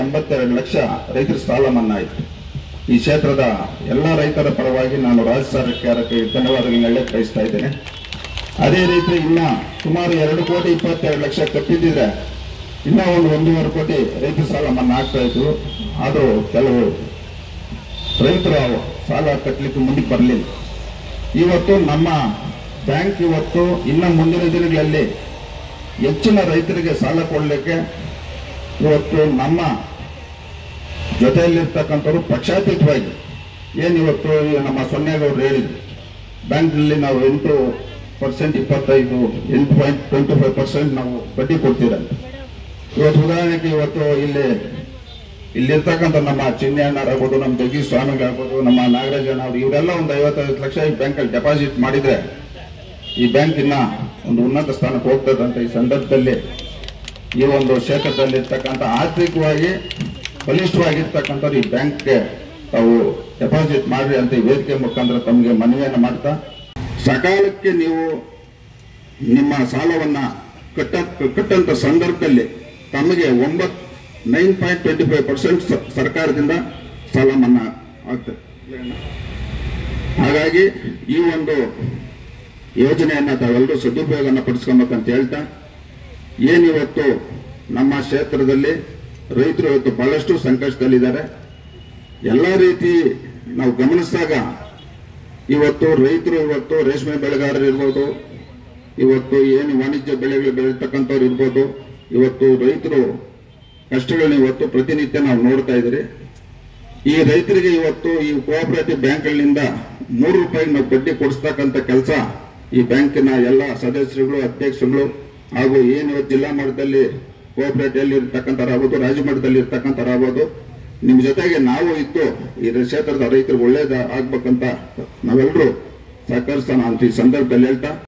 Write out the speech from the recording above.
ಎಂಬತ್ತೆರಡು ಲಕ್ಷ ರೈತರ ಸಾಲ ಮನ್ನಾ ಆಯಿತು ಈ ಕ್ಷೇತ್ರದ ಎಲ್ಲ ರೈತರ ಪರವಾಗಿ ನಾನು ರಾಜ್ಯ ಸರ್ಕಾರಕ್ಕೆ ಧನ್ಯವಾದಗಳನ್ನೆಲ್ಲ ಬಯಸ್ತಾ ಇದ್ದೇನೆ ಅದೇ ರೀತಿ ಇನ್ನ ಸುಮಾರು ಎರಡು ಕೋಟಿ ಇಪ್ಪತ್ತೆರಡು ಲಕ್ಷ ಕಟ್ಟಿದ್ರೆ ಇನ್ನೂ ಒಂದು ಒಂದೂವರೆ ಕೋಟಿ ರೈತರ ಸಾಲ ಮನ್ನಾ ಆಗ್ತಾ ಇತ್ತು ಆದರೂ ಕೆಲವು ರೈತರು ಸಾಲ ಕಟ್ಟಲಿಕ್ಕೆ ಮುಂದಕ್ಕೆ ಬರಲಿಲ್ಲ ಇವತ್ತು ನಮ್ಮ ಬ್ಯಾಂಕ್ ಇವತ್ತು ಇನ್ನು ಮುಂದಿನ ದಿನಗಳಲ್ಲಿ ಹೆಚ್ಚಿನ ರೈತರಿಗೆ ಸಾಲ ಕೊಡಲಿಕ್ಕೆ ಇವತ್ತು ನಮ್ಮ ಜೊತೆಯಲ್ಲಿರ್ತಕ್ಕಂಥವ್ರು ಪಕ್ಷಾತೀತವಾಗಿ ಏನು ಇವತ್ತು ಈ ನಮ್ಮ ಸೊನ್ನೆಗೌಡರು ಹೇಳಿದ್ರು ಬ್ಯಾಂಕ್ನಲ್ಲಿ ನಾವು ಎಂಟು ಪರ್ಸೆಂಟ್ ಇಪ್ಪತ್ತೈದು ಎಂಟು ಪಾಯಿಂಟ್ ಟ್ವೆಂಟಿ ಫೈವ್ ಪರ್ಸೆಂಟ್ ನಾವು ಬಡ್ಡಿ ಕೊಡ್ತೀರಂತೆ ಇವತ್ತು ಉದಾಹರಣೆಗೆ ಇವತ್ತು ಇಲ್ಲಿ ಇಲ್ಲಿರ್ತಕ್ಕಂಥ ನಮ್ಮ ಚಿನ್ನಣ್ಣರಾಗ್ಬೋದು ನಮ್ಮ ಜಗದೀಶ್ ಸ್ವಾಮಿಗಳಾಗ್ಬೋದು ನಮ್ಮ ನಾಗರಾಜಣ್ಣ ಅವರು ಇವರೆಲ್ಲ ಒಂದು ಐವತ್ತೈದು ಲಕ್ಷ ಈ ಬ್ಯಾಂಕಲ್ಲಿ ಡೆಪಾಸಿಟ್ ಮಾಡಿದ್ರೆ ಈ ಬ್ಯಾಂಕ್ ಇನ್ನ ಒಂದು ಉನ್ನತ ಸ್ಥಾನಕ್ಕೆ ಹೋಗ್ತದಂತ ಈ ಸಂದರ್ಭದಲ್ಲಿ ಈ ಒಂದು ಕ್ಷೇತ್ರದಲ್ಲಿ ಇರ್ತಕ್ಕಂಥ ಆರ್ಥಿಕವಾಗಿ ಬಲಿಷ್ಠವಾಗಿರ್ತಕ್ಕಂಥವ್ರು ಈ ಬ್ಯಾಂಕ್ಗೆ ತಾವು ಡೆಪಾಸಿಟ್ ಮಾಡ್ರಿ ಅಂತ ಈ ವೇದಿಕೆ ಮುಖಾಂತರ ತಮಗೆ ಮನವಿಯನ್ನು ಮಾಡ್ತಾ ಸಕಾಲಕ್ಕೆ ನೀವು ನಿಮ್ಮ ಸಾಲವನ್ನ ಕಟ್ಟ ಕಟ್ಟಂತ ಸಂದರ್ಭದಲ್ಲಿ ತಮಗೆ ಒಂಬತ್ತು nine point twenty five percent ಸರ್ಕಾರದಿಂದ ಸಾಲ ಮನ್ನಾ ಆಗ್ತದೆ ಹಾಗಾಗಿ ಈ ಒಂದು ಯೋಜನೆಯನ್ನ ತಾವೆಲ್ಲರೂ ಸದುಪಯೋಗನ ಪಡಿಸ್ಕೊಬೇಕಂತ ಹೇಳ್ತಾ ಏನಿವತ್ತು ನಮ್ಮ ಕ್ಷೇತ್ರದಲ್ಲಿ ರೈತರು ಇವತ್ತು ಬಹಳಷ್ಟು ಸಂಕಷ್ಟದಲ್ಲಿದ್ದಾರೆ ಎಲ್ಲ ರೀತಿ ನಾವು ಗಮನಿಸಿದಾಗ ಇವತ್ತು ರೈತರು ಇವತ್ತು ರೇಷ್ಮೆ ಬೆಳೆಗಾರರು ಇರ್ಬೋದು ಇವತ್ತು ಏನು ವಾಣಿಜ್ಯ ಬೆಳೆಗಳು ಬೆಳೀತಕ್ಕಂಥವ್ರು ಇರ್ಬೋದು ಇವತ್ತು ರೈತರು ಕಷ್ಟಗಳನ್ನ ಇವತ್ತು ಪ್ರತಿನಿತ್ಯ ನಾವು ನೋಡ್ತಾ ಇದ್ದೀರಿ ಈ ರೈತರಿಗೆ ಇವತ್ತು ಈ ಕೋಆಪರೇಟಿವ್ ಬ್ಯಾಂಕ್ಗಳಿಂದ ಮೂರು ರೂಪಾಯಿ ನಾವು ಬಡ್ಡಿ ಕೊಡಿಸ್ತಕ್ಕಂಥ ಕೆಲಸ ಈ ಬ್ಯಾಂಕಿನ ಎಲ್ಲ ಸದಸ್ಯರುಗಳು ಅಧ್ಯಕ್ಷರುಗಳು ಹಾಗೂ ಏನು ಇವತ್ತು ಜಿಲ್ಲಾ ಮಟ್ಟದಲ್ಲಿ ಕೋಆಪರೇಟಿವ್ ಇರ್ತಕ್ಕಂಥವ್ರಾಗ್ಬೋದು ರಾಜ್ಯ ಮಟ್ಟದಲ್ಲಿ ಇರ್ತಕ್ಕಂಥವ್ರಾಗ್ಬೋದು ನಿಮ್ಮ ಜೊತೆಗೆ ನಾವು ಇದ್ದು ಈ ಕ್ಷೇತ್ರದ ರೈತರಿಗೆ ಒಳ್ಳೇದ ಆಗ್ಬೇಕಂತ ನಾವೆಲ್ಲರೂ ಸಹಕರಿಸೋಣ ಅಂತ ಈ ಸಂದರ್ಭದಲ್ಲಿ ಹೇಳ್ತಾ